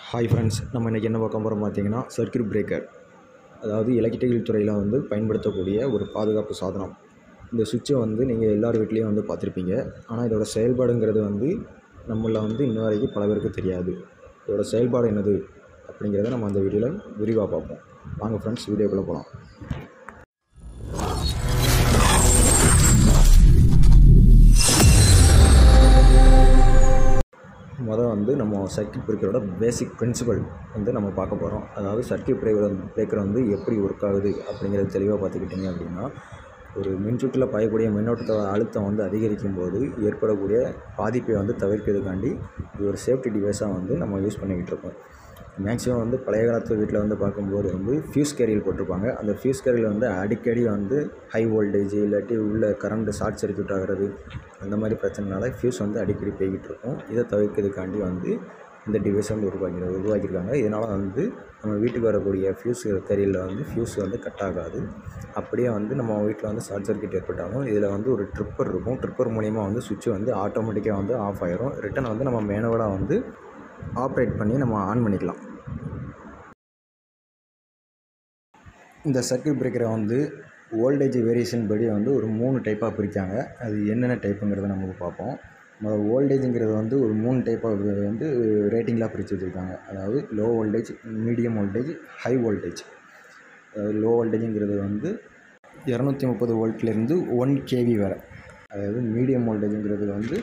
hi friends நம்ம இன்றைக்கி என்ன பார்க்க போகிறோம் பார்த்தீங்கன்னா சர்க்யூட் பிரேக்கர் அதாவது எலக்ட்ரிக்கல் துறையில் வந்து பயன்படுத்தக்கூடிய ஒரு பாதுகாப்பு சாதனம் இந்த சுவிட்சை வந்து நீங்கள் எல்லார் வீட்லேயும் வந்து பார்த்துருப்பீங்க ஆனால் இதோட செயல்பாடுங்கிறது வந்து நம்மள வந்து இன்ன வரைக்கும் பல பேருக்கு தெரியாது இதோட செயல்பாடு என்னது அப்படிங்கிறத நம்ம அந்த வீடியோவில் விரிவாக பார்ப்போம் வாங்க ஃப்ரெண்ட்ஸ் வீடியோக்குள்ளே போகலாம் மொதல் வந்து நம்ம சர்க்யூட் பிரேக்கரோட பேசிக் பிரின்சிபல் வந்து நம்ம பார்க்க போகிறோம் அதாவது சர்க்யூட் பிரேக்கர் பிரேக்கர் வந்து எப்படி ஒர்க் ஆகுது அப்படிங்கிறத தெளிவாக பார்த்துக்கிட்டிங்க அப்படின்னா ஒரு மின்சுற்றில் பாயக்கூடிய மின்னோட்டத்தோட அழுத்தம் வந்து அதிகரிக்கும் போது ஏற்படக்கூடிய பாதிப்பை வந்து தவிர்க்கிறதுக்காண்டி இது ஒரு சேஃப்டி டிவைஸாக வந்து நம்ம யூஸ் பண்ணிக்கிட்டு இருக்கோம் மேக்ஸிமம் வந்து பழைய காலத்து வீட்டில் வந்து பார்க்கும்போது வந்து ஃபியூஸ் கேரியல் போட்டிருப்பாங்க அந்த ஃபியூஸ் கேரியல் வந்து அடிக்கடி வந்து ஹை வோல்டேஜ் இல்லாட்டி உள்ள கரண்ட் ஷார்ட் சர்க்யூட் ஆகிறது அந்த மாதிரி பிரச்சனைனால ஃபியூஸ் வந்து அடிக்கடி போய்கிட்டு இருக்கும் இதை தவிர்க்கிறதுக்காண்டி வந்து இந்த டிவைஸ் வந்து உருவாக்கி உருவாக்கியிருக்காங்க இதனால் வந்து நம்ம வீட்டுக்கு வரக்கூடிய ஃபியூஸ் கேரியலில் வந்து ஃபியூஸ் வந்து கட் ஆகாது அப்படியே வந்து நம்ம வீட்டில் வந்து ஷார்ட் சர்க்யூட் ஏற்பட்டாலும் இதில் வந்து ஒரு ட்ரிப்பர் இருக்கும் ட்ரிப்பர் மூலிமா வந்து சுவிட்ச் வந்து ஆட்டோமேட்டிக்காக வந்து ஆஃப் ஆயிரும் ரிட்டன் வந்து நம்ம மேனுவலாக வந்து ஆப்ரேட் பண்ணி நம்ம ஆன் பண்ணிக்கலாம் இந்த சர்க்யூட் பிரேக்கரை வந்து வோல்டேஜ் வேரியேஷன் படி வந்து ஒரு மூணு டைப்பாக பிரிக்காங்க அது என்னென்ன டைப்புங்கிறத நம்ம பார்ப்போம் முதல் வோல்டேஜுங்கிறது வந்து ஒரு மூணு டைப்பாக வந்து ரேட்டிங்லாம் பிரித்து வச்சுருக்காங்க அதாவது low voltage medium voltage high voltage அதாவது லோ வோல்டேஜுங்கிறது வந்து இரநூத்தி முப்பது வோல்ட்லேருந்து ஒன் கேவி வரை அதாவது மீடியம் வோல்டேஜுங்கிறது வந்து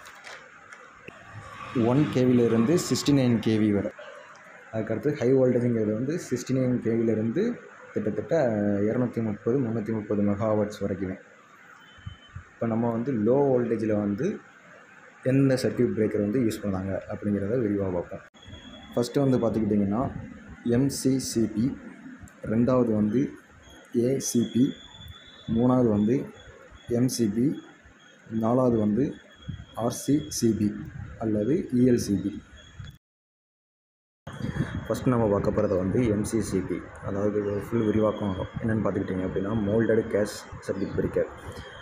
ஒன் கேவிலேருந்து சிக்ஸ்டி நைன் கேவி வரை அதுக்கடுத்து ஹை வோல்டேஜுங்கிறது வந்து சிக்ஸ்டி நைன் கேவிலேருந்து கிட்டத்தட்ட இரநூத்தி முப்பது முந்நூற்றி முப்பது மெகாவாட்ஸ் வரைக்குமே இப்போ நம்ம வந்து லோ வோல்டேஜில் வந்து எந்த சர்க்யூட் பிரேக்கர் வந்து யூஸ் பண்ணாங்க அப்படிங்கிறத விரிவாக பார்ப்போம் ஃபஸ்ட்டு வந்து பார்த்துக்கிட்டிங்கன்னா எம்சிசிபி ரெண்டாவது வந்து ஏசிபி மூணாவது வந்து எம்சிபி நாலாவது வந்து ஆர்சிசிபி அல்லது இஎல்சிபி ஃபஸ்ட்டு நம்ம பார்க்க போகிறது வந்து எம்சிசிபி அதாவது ஃபுல் விரிவாக்கம் என்னென்னு பார்த்துக்கிட்டிங்க அப்படின்னா மோல்டடு கேஸ் சர்க்யூட் பிரேக்கர்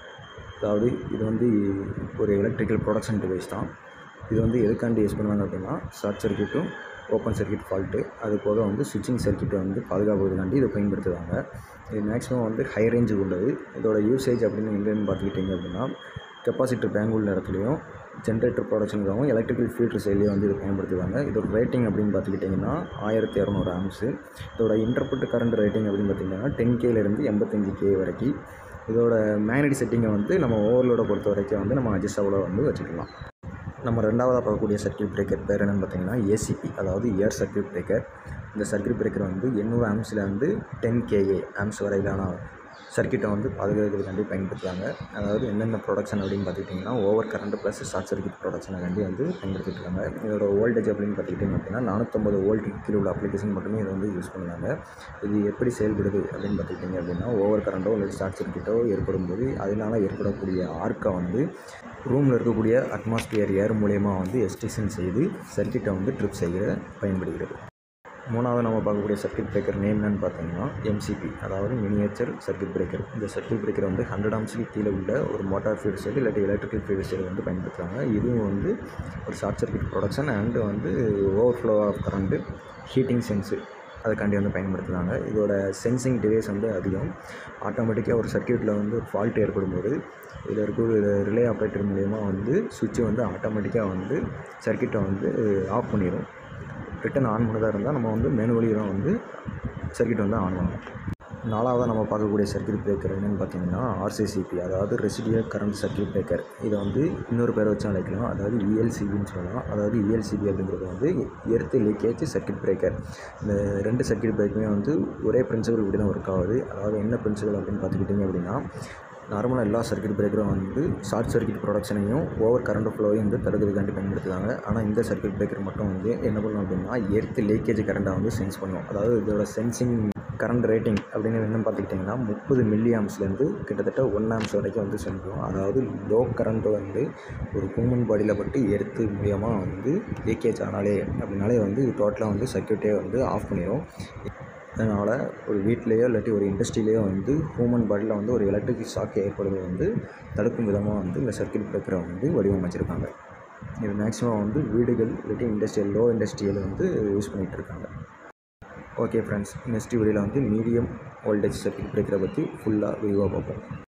அதாவது இது வந்து ஒரு எலக்ட்ரிக்கல் ப்ரொடக்ஷன் டிவைஸ் தான் இது வந்து எதுக்காண்டி யூஸ் பண்ணுவாங்க அப்படின்னா ஷார்ட் சர்க்யூட்டும் ஓப்பன் சர்க்யூட் ஃபால்ட்டு அது போக வந்து சுவிட்சிங் சர்க்யூட்டை வந்து பாதுகாப்புக்காண்டி இதை பயன்படுத்துவாங்க இது மேக்ஸிமம் வந்து ஹை ரேஞ்சு உள்ளது இதோட யூசேஜ் அப்படின்னு எங்கேன்னு பார்த்துக்கிட்டிங்க அப்படின்னா கெப்பாசிட்டர் பேங்க் உள்ள இடத்துலையும் ஜென்ரேட்டர் ப்ரொடக்ஷனுக்காகவும் எலக்ட்ரிக்கல் ஃபீல்ட்ரு சைட்லேயும் வந்து இதை பயன்படுத்துவாங்க இதோட ரேட்டிங் அப்படின்னு பார்த்துக்கிட்டிங்கன்னா ஆயிரத்தி இரநூறு ஆம்ஸு இதோட இன்டர்பிரட் கரண்ட் ரேட்டிங் அப்படின்னு பார்த்திங்கன்னா டென் கேலேருந்து எண்பத்தஞ்சு கே வரைக்கும் இதோட மேக்னெட்டிக் செட்டிங்கை வந்து நம்ம ஓவர்லோடை பொறுத்த வரைக்கும் வந்து நம்ம அட்ஜஸ்டபுளாக வந்து வச்சுக்கலாம் நம்ம ரெண்டாவதாக பார்க்கக்கூடிய சர்க்யூட் பிரேக்கர் பேர் என்னென்னு பார்த்தீங்கன்னா ஏசிபி அதாவது ஏர் சர்க்யூட் பிரேக்கர் இந்த சர்க்யூட் பிரேக்கர் வந்து எண்ணூறு ஆம்ஸில் வந்து டென் கேஏ ஆம்ஸ் வரையிலான சர்க்கியூட்டை வந்து பாதுகாக்கிறதுக்காண்டி பயன்படுத்துகிறாங்க அதாவது என்னென்ன ப்ரொடக்ஷன் அப்படின்னு பார்த்துக்கிட்டிங்கன்னா over current plus short circuit ப்ரொடக்ஷனுக்காண்டி வந்து பயன்படுத்திட்டு இருக்காங்க இதோட வோல்டேஜ் அப்படின்னு பார்த்துக்கிட்டிங்க அப்படின்னா நானூற்றம்பது வோல்ட் கீழே உள்ள அப்ளிகேஷன் மட்டுமே இதை வந்து யூஸ் பண்ணுவாங்க இது எப்படி செயல்படுது அப்படின்னு பார்த்துக்கிட்டிங்க அப்படின்னா ஓவர் கரண்ட்டோ இல்லை ஷார்ட் சர்க்யூட்டோ ஏற்படும் போது அதனால் ஏற்படக்கூடிய ஆர்க்கை வந்து ரூமில் இருக்கக்கூடிய அட்மாஸ்பியர் ஏர் மூலயமா வந்து எஸ்டேஷன் செய்து சர்க்கியூட்டை வந்து ட்ரிப் செய்ய பயன்படுகிறது மூணாவது நம்ம பார்க்கக்கூடிய சர்க்யூட் பிரேக்கர் நேம் என்னன்னு பார்த்தீங்கன்னா எம்சிபி அதாவது மினியேச்சர் சர்க்யூட் பிரேக்கர் இந்த சர்க்யூட் பிரேக்கர் வந்து ஹண்ட்ரட் ஆம்ஸுக்கு கீழே உள்ள ஒரு மோட்டார் ஃபீல்டு சைடு இல்லாட்டி எலக்ட்ரிக்கல் ஃபீல்டு சைடு வந்து பயன்படுத்துகிறாங்க இதுவும் வந்து ஒரு ஷார்ட் சர்க்யூட் ப்ரொடக்ஷன் அண்டு வந்து overflow of current heating sense அதுக்காண்டி வந்து பயன்படுத்துகிறாங்க இதோட சென்சிங் டிவைஸ் வந்து அதிகம் ஆட்டோமேட்டிக்காக ஒரு சர்க்யூட்டில் வந்து ஃபால்ட் ஏற்படும் போது இதில் இருக்க ரிலே ஆப்ரேட்டர் மூலயமா வந்து சுவிட்சை வந்து ஆட்டோமேட்டிக்காக வந்து சர்க்கியூட்டை வந்து ஆஃப் பண்ணிடும் ரிட்டன் ஆன் பண்ணதாக இருந்தால் நம்ம வந்து மேனுவலி தான் வந்து சர்க்கியூட் வந்து ஆன் பண்ணணும் நாலாவதாக நம்ம பார்க்கக்கூடிய சர்க்கியூட் பிரேக்கர் என்னென்னு பார்த்தீங்கன்னா ஆர்சிசிபி அதாவது ரெசிடியல் கரண்ட் சர்க்கியூட் பிரேக்கர் இதை வந்து இன்னொரு பேரை வச்சு அழைக்கலாம் அதாவது இஎல்சிபின்னு சொல்லலாம் அதாவது இஎல்சிபி அப்படிங்கிறது வந்து எர்த்து லீக்கேஜ் சர்க்கியூட் பிரேக்கர் இந்த ரெண்டு சர்க்கியூட் பிரேக்குமே வந்து ஒரே பிரின்சிபல் இப்படி தான் ஒர்க் ஆகுது அதாவது என்ன பிரின்சிபல் அப்படின்னு பார்த்துக்கிட்டிங்க அப்படின்னா நார்மலாக எல்லா சர்க்கியூட் பிரேக்கரும் வந்து ஷார்ட் சர்க்கியூட் ப்ரொடக்ஷனையும் ஓவர் கரண்ட் ஃப்ளோவையும் வந்து தடுக்கிறதுக்காண்டி பயன்படுத்துகிறாங்க ஆனால் இந்த சர்க்கியூட் பிரேக்கர் மட்டும் வந்து என்ன பண்ணும் அப்படின்னா எர்த்து லீக்கேஜ் கரண்ட்டை வந்து சென்ஸ் பண்ணும் அதாவது இதோட சென்சிங் கரண்ட் ரேட்டிங் அப்படின்னு என்ன பார்த்துக்கிட்டிங்கன்னா முப்பது மில்லி ஆம்ஸ்லேருந்து கிட்டத்தட்ட ஒன் ஆம்ஸ் வரைக்கும் வந்து சென்றுடும் அதாவது லோ கரண்ட்டு வந்து ஒரு ஹியூமன் பாடியில் பட்டு எர்த்து மூலியமாக வந்து லீக்கேஜ் ஆனாலே அப்படின்னாலே வந்து இது டோட்டலாக வந்து சர்க்கியூட்டே வந்து ஆஃப் பண்ணிடும் அதனால் ஒரு வீட்லேயோ இல்லாட்டி ஒரு இண்டஸ்ட்ரியிலேயோ வந்து ஹியூமன் பாடியில் வந்து ஒரு எலக்ட்ரிக் ஷாக் ஏற்படுவது வந்து தடுக்கும் விதமாக வந்து இந்த சர்க்கியூட் பிரேக்கரை வந்து வடிவமைச்சிருக்காங்க இது மேக்ஸிமம் வந்து வீடுகள் இல்லாட்டி இண்டஸ்ட்ரியல் லோ இண்டஸ்ட்ரியல் வந்து யூஸ் பண்ணிகிட்டு இருக்காங்க ஓகே ஃப்ரெண்ட்ஸ் நெக்ஸ்ட் வீடியோவில் வந்து மீடியம் வோல்டேஜ் சர்க்யூட் பிரேக்கரை பற்றி ஃபுல்லாக விரிவாக பார்ப்போம்